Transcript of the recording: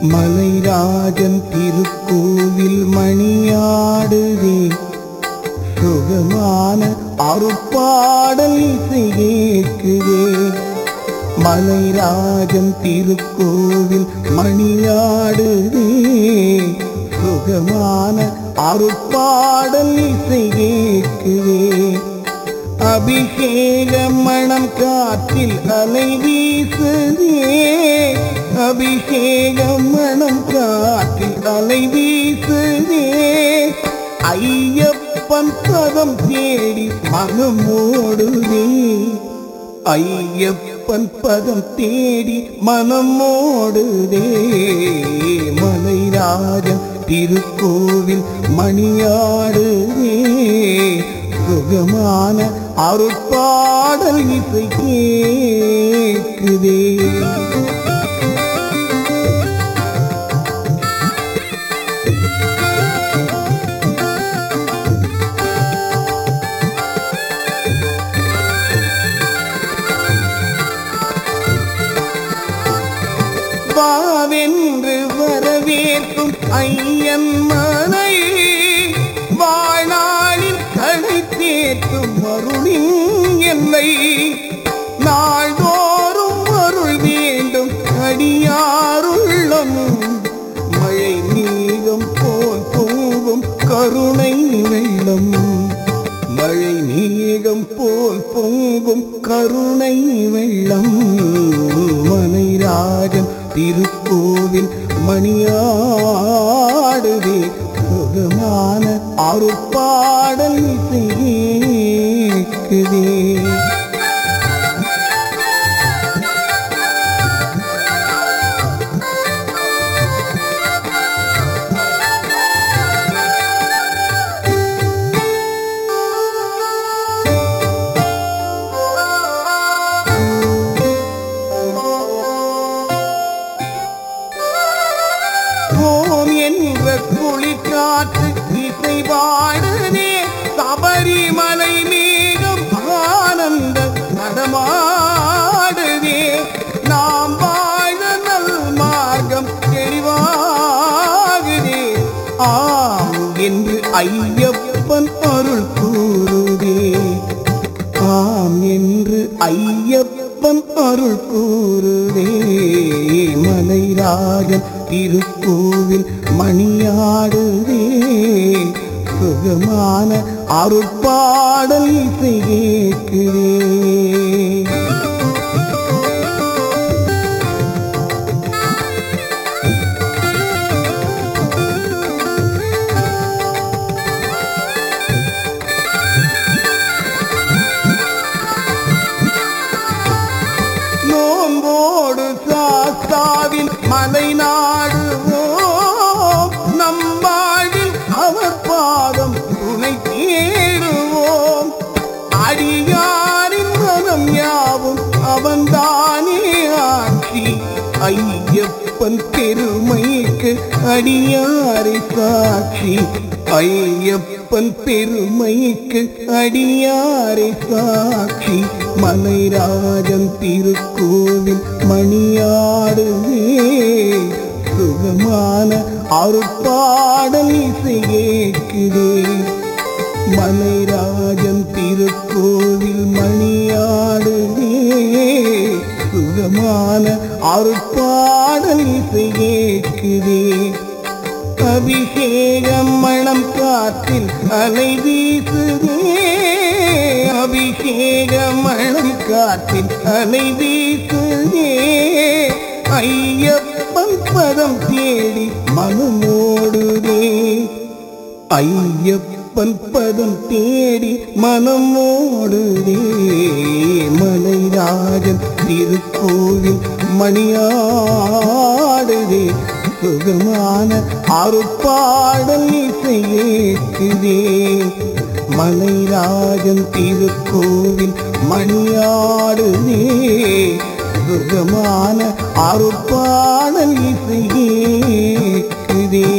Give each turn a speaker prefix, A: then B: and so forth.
A: மலைராஜன் திருக்கோவில் மணியாடுதே சுகமான அருப்பாடல் இசை கேட்குதே மலைராஜன் திருக்கோவில் மணியாடுதே சுகமான அருப்பாடல் இசை கேட்குதே அபிஷேக மணம் காற்றில் அலை வீசுதே அபிஷேக மணம் காற்றில் அலை வீசுதே ஐயப்பன் பதம் தேடி மனம் ஓடுதே ஐயப்பன் பதம் தேடி மனம் ஓடுதே மலைராஜன் திருக்கோவில் மணியாடுதே சுகமான அருட்பாடல் இசை கேட்குதே வாவென்று வரவேற்கும் ஐயன் மனை வாழ்நாளில் கடை தேற்றும் அருளின் எல்லை நாள்தோறும் அருள் வேண்டும் அடியாருள்ளம் மழை நீகம் போல் பொங்கும் கருணை வெள்ளம் மழை மேகம் போல் பொங்கும் கருணை வெள்ளம் மனைராஜன் திருக்கோவில் மணியாடுதே சுகமான அருப்பாடல் இசை கேட்குதே ஓம் என்ற குளிர்காற்று இசை பாடுதே சபரிமலை மேகம் ஆனந்த நடமாடுதே நாம் வாழ நல் மார்க்கம் தெளிவாகுதே ஆம் என்று ஐயப்பன் அருள் கூறுதே ஆம் என்று ஐயப்பன் அருள் கூறுதே மலைராஜன் திருக்கோவில் மணியாடுதே சுகமான அருட்பாடல் இசை கேட்குதே நோம்போடு சாஸ்தாவின் மலை நாடுவோம் நம் வாழ்வில் அவர் பாதம் துணை தேடுவோம் அடியாரின் மனம் யாவும் அவன்தானே ஆட்சி ஐயப்பன் பெருமைக்கு அடியாரை சாட்சி ஐயப்பன் பெருமைக்கு அடியாரை சாட்சி மலைராஜன் திருக்கோவில் மணியாடுவே சுகமான அருட்பாடல் இசை கேட்குதே மலைராஜன் திருக்கோவில் மணியாடுவே சுகமான அருட்பாடல் இசை கேட்குதே அபிஷேகம் மணம் காற்றில் அலை வீசுதே அபிஷேகம் மணம் காற்றில் அலை வீசுதே ஐயப்பன் பதம் தேடி மனம் ஓடுதே ஐயப்பன் பதம் தேடி மனம் ஓடுதே மலைராஜன் திருக்கோவில் மணியாடுதே சுகமான அருப்பாடல் இசை கேட்குதே மலைராஜன் திருக்கோவில் மணியாடுதே சுகமான அருப்பாடல் இசை கேட்குதே